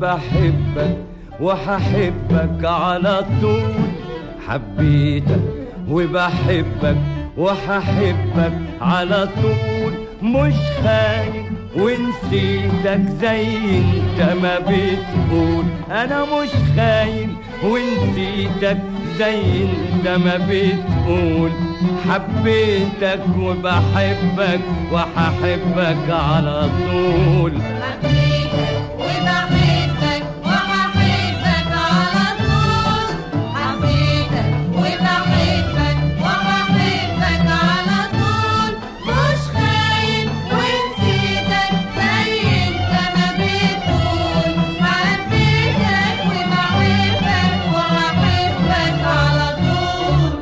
وبحبك وححبك على طول حبيتك وبحبك وححبك على طول مش خاين ونسيتك زي انت ما بتقول انا مش خاين ونسيتك زي انت ما بتقول حبيتك وبحبك وححبك على طول حبيتك وبحبك وهحبك على طول حبيتك وبحبك وهحبك على طول مش خاين ونسيتك زي انت ما بتقول حبيتك وبحبك وهحبك على طول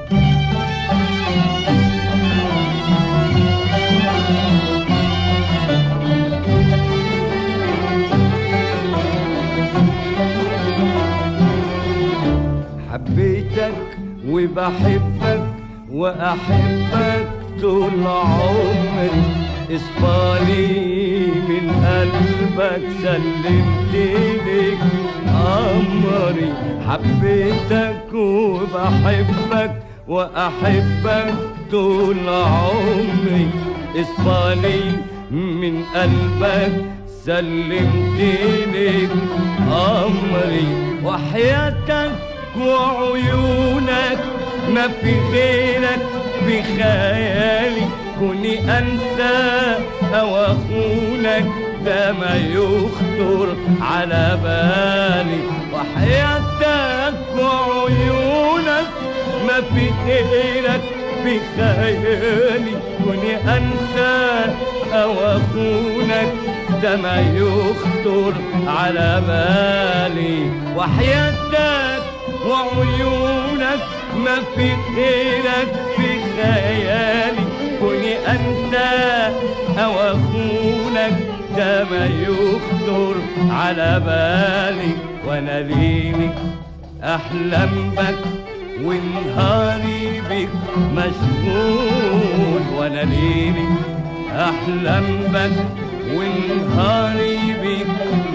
حبيتك وبحبك وأحبك طول عمري اصفالي من قلبك سلمت لك أمري حبيتك وبحبك وأحبك طول عمري اصفالي من قلبك سلمت لك أمري وحياتك وعيونك ما في غيرك في خيالي كوني أنسى أو أخونك ده ما يخطر على بالي وحياتك وعيونك ما في غيرك في خيالي كوني أنسى أو أخونك ده ما يخطر على بالي وحياتك وعيونك ما في غيرك في خيالي كوني أنسى أو أخونك ده ما يخطر على بالي وأنا ليلي أحلم بك ونهاري بك مشغول وأنا ليلي أحلم بك ونهاري بك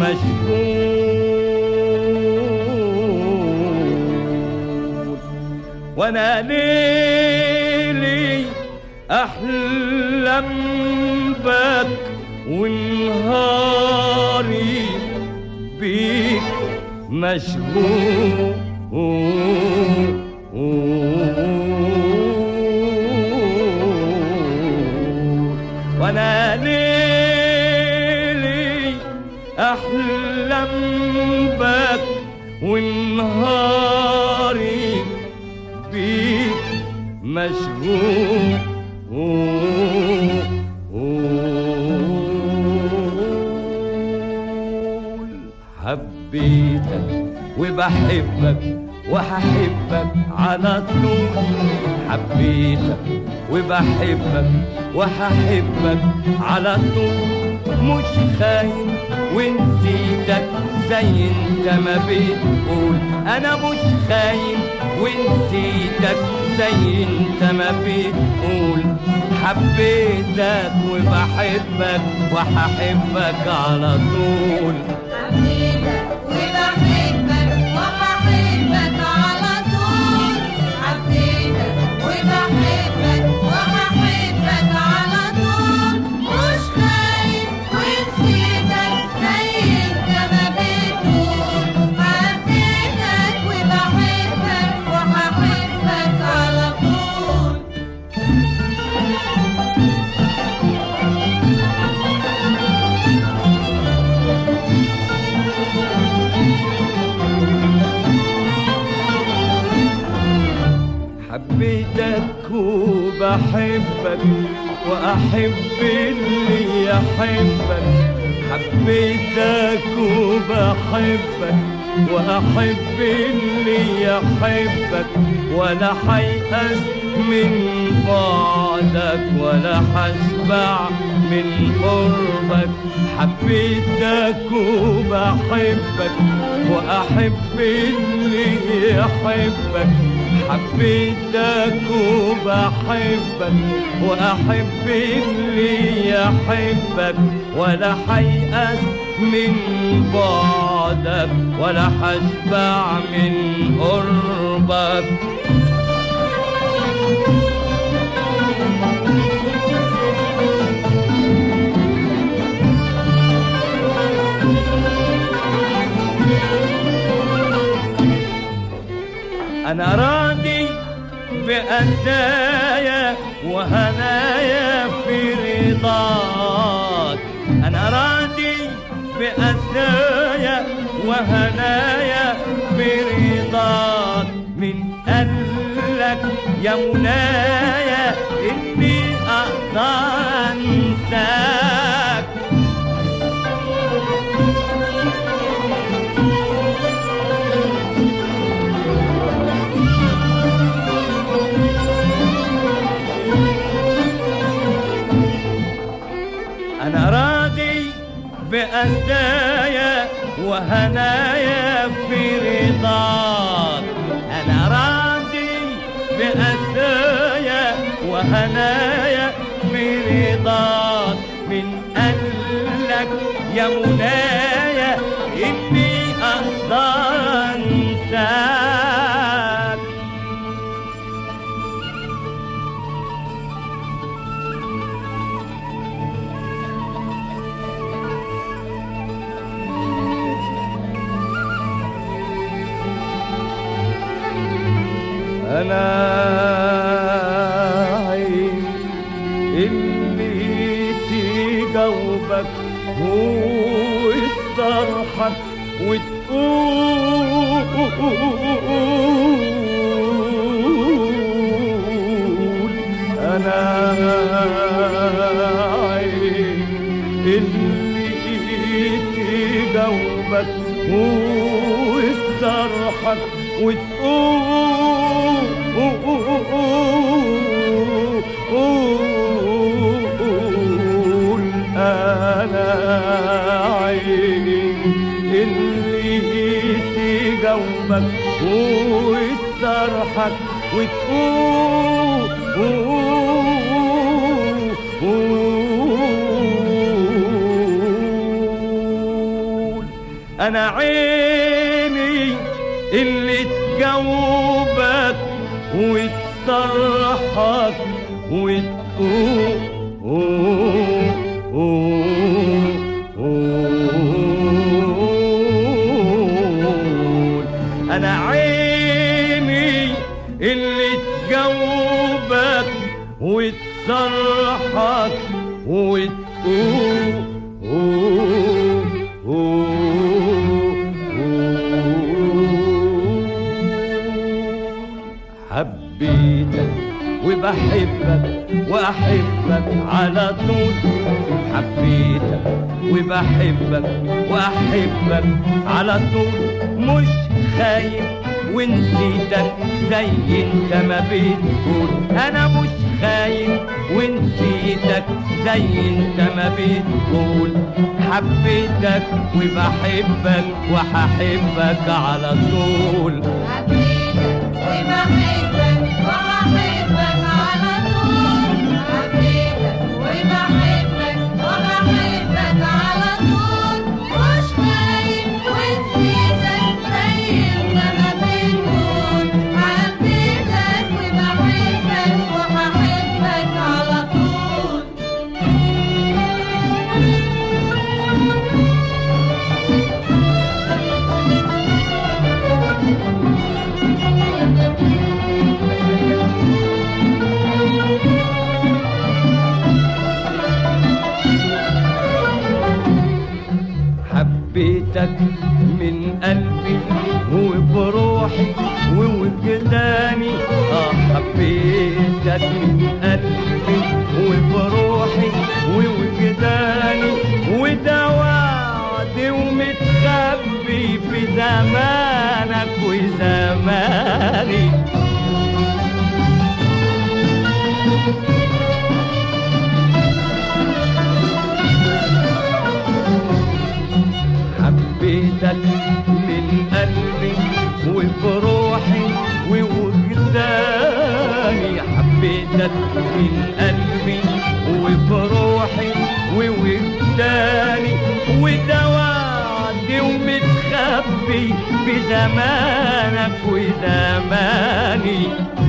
مشغول وانا ليلي احلم بك ونهاري بيك مشغول وانا ليلي احلم بك ونهاري بيك مشغول حبيتك وبحبك وهحبك على طول حبيتك وبحبك وهحبك على طول مش خاين ونسيتك زي انت ما بتقول انا مش خاين ونسيتك زي انت ما بتقول حبيتك وبحبك وهحبك على طول حبيتك وبحبك وهحبك على طول حبيتك وبحبك وهحبك على طول مش خاين ونسيتك زي انت ما بتقول حبيتك وبحبك وهحبك على طول حبيتك وبحبك وأحب اللي يحبك حبيتك وبحبك وأحب اللي يحبك ولا حيأس من بعدك ولا حشبع من قربك حبيتك وبحبك وأحب اللي يحبك حبيتك وبحبك وأحب اللي يحبك ولا حيأس من بعدك بعدك ولا حشبع من قربك أنا راضي بأدايا وهنايا في رضاك أنا راضي بأدايا وهنايا في رضاك من قالك يا منايا إني أقدر أنساك أنا راضي بأدايا وهنايا في رضاك أنا راضي بأدايا وهنايا في رضاك من قالك يا منايا إني أقدر أنساك أنا عين اللي تجاوبك هو الصرحة وتقول أنا عين اللي تجاوبك هو الصرحة وتقول أنا عيني اللي تجاوبك وتسرحك وتقول أنا عيني اللي تجاوبك وتصرحك وتقول انا عيني اللي تجاوبك وتصرحك وتقول حبيتك وبحبك واحبك على طول حبيتك وبحبك واحبك على طول مش خايف ونسيتك زي انت ما بتقول انا مش خايف ونسيتك زي انت ما بتقول حبيتك وبحبك وهحبك على طول حبيتك وبحبك وبحبك على طول حبيتك وبحبك وبحبك على طول مش خايف ونسيتك زي انت ما بتقول حبيتك وبحبك وبحبك على طول حبيتك من قلبي وبروحي ووجداني اه حبيتك من قلبي وبروحي ووجداني وده وعد ومتخبي في زمانك وزماني حبيتك من قلبي وبروحي ووجداني حبيتك من قلبي وبروحي ووجداني وده وعد ومتخبي بزمانك وزماني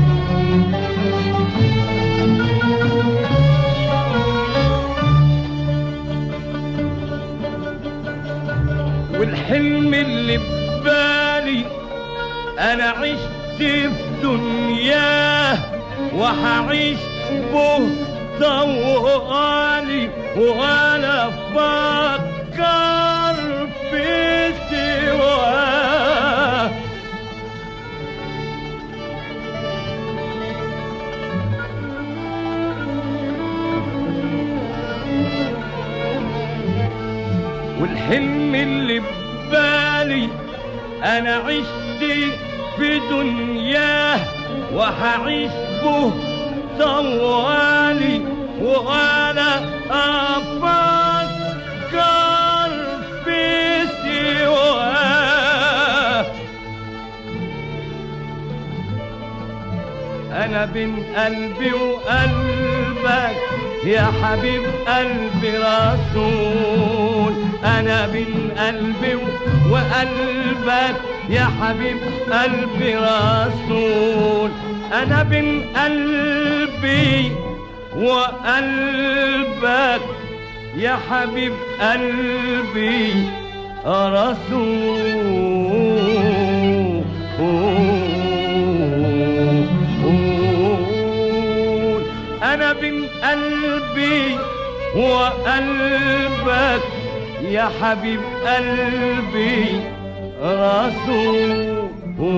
والحلم اللي ببالي انا عشت في دنياه وهعيش به طوالي ولا افكر في سواه والحلم اللي ببالي انا عشت في دنياه وهعيش به طوالي وانا افكر في سواه انا بين قلبي وقلبك يا حبيب قلبي رسول انا بين قلبي وقلبك يا حبيب قلبي رسول انا بين قلبي وقلبك يا حبيب قلبي رسول انا بين قلبي وقلبك يا حبيب قلبي رسول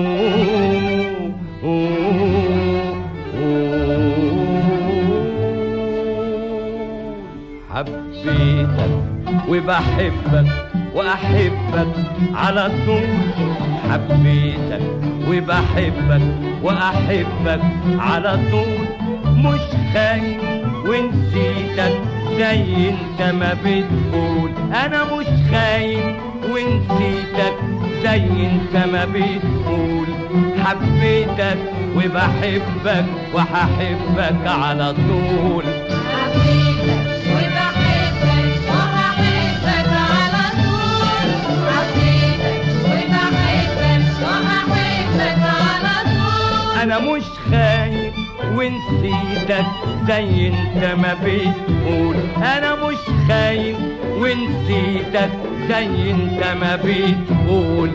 حبيتك وبحبك واحبك على طول حبيتك وبحبك واحبك على طول مش خايف ونسيتك زي انت ما بتقول انا مش خايف ونسيتك زي انت ما بتقول حبيتك وبحبك وهحبك على طول حبيتك وبحبك وهحبك على طول حبيتك وبحبك وهحبك على طول انا مش خايف ونسيتك زي انت ما بتقول انا مش خايف ونسيتك زي انت ما بتقول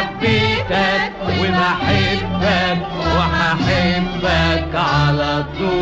حبيتك وبحبك وهحبك على طول